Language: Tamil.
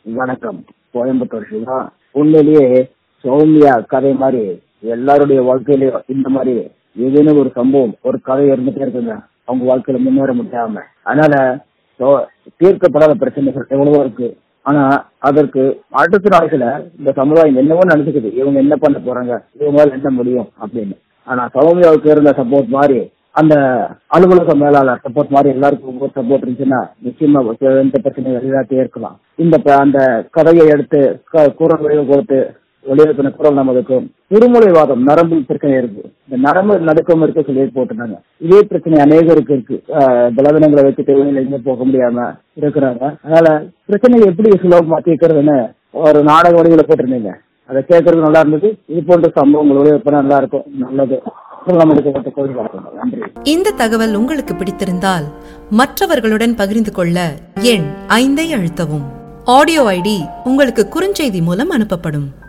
வணக்கம் கோயம்புத்தூர் சிவா உண்மையிலேயே சௌமியா கதை மாதிரி எல்லாருடைய வாழ்க்கையிலயும் இந்த மாதிரி ஏதேனும் ஒரு சம்பவம் ஒரு கதை இருந்துட்டே இருக்குங்க அவங்க வாழ்க்கையில முன்னேற முடியாம அதனால சோ- தீர்க்கப்படாத பிரச்சனைகள் எவ்வளவோ இருக்கு ஆனா அதற்கு அடுத்த நாட்கள இந்த சமுதாயம் என்னவோ நினைச்சுக்குது இவங்க என்ன பண்ண போறாங்க இவங்களால என்ன முடியும் அப்படின்னு ஆனா சௌமியாவுக்கு இருந்த சப்போர்ட் மாதிரி அந்த அலுவலக மேலாளர் சப்போர்ட் மாதிரி எல்லாருக்கும் ஒவ்வொரு சப்போர்ட் இருந்துச்சுன்னா நிச்சயமா எந்த பிரச்சனையும் எல்லாத்தையும் இருக்கலாம் இந்த ப- அந்த கதையை எடுத்து க- குரல் வடிவம் கொடுத்து வெளியிடப்பின குரல் நமக்கு திருமூலைவாதம் நரம்பு பிரச்சனை இருக்கு இந்த நரம்பு நடுக்கம் இருக்க சொல்லி போட்டுட்டாங்க இதே பிரச்சனை அநேகருக்கு இருக்கு ஆஹ் பலவீனங்களை வச்சு தேவையில்லை எங்க போக முடியாம இருக்கிறாங்க அதனால பிரச்சனையை எப்படி சுலபமா தீர்க்கிறதுன்னு ஒரு நாடக வடிவில் போட்டிருந்தீங்க அதை கேட்கறது நல்லா இருந்தது இது போன்ற சம்பவங்கள் ஒளிபரப்பு நல்லா இருக்கும் நல்லது நமக்கு கோயில் வணக்கம் நன்றி இந்த தகவல் உங்களுக்கு பிடித்திருந்தால் மற்றவர்களுடன் பகிர்ந்து கொள்ள எண் ஐந்தை அழுத்தவும் ஆடியோ ஐடி உங்களுக்கு குறுஞ்செய்தி மூலம் அனுப்பப்படும்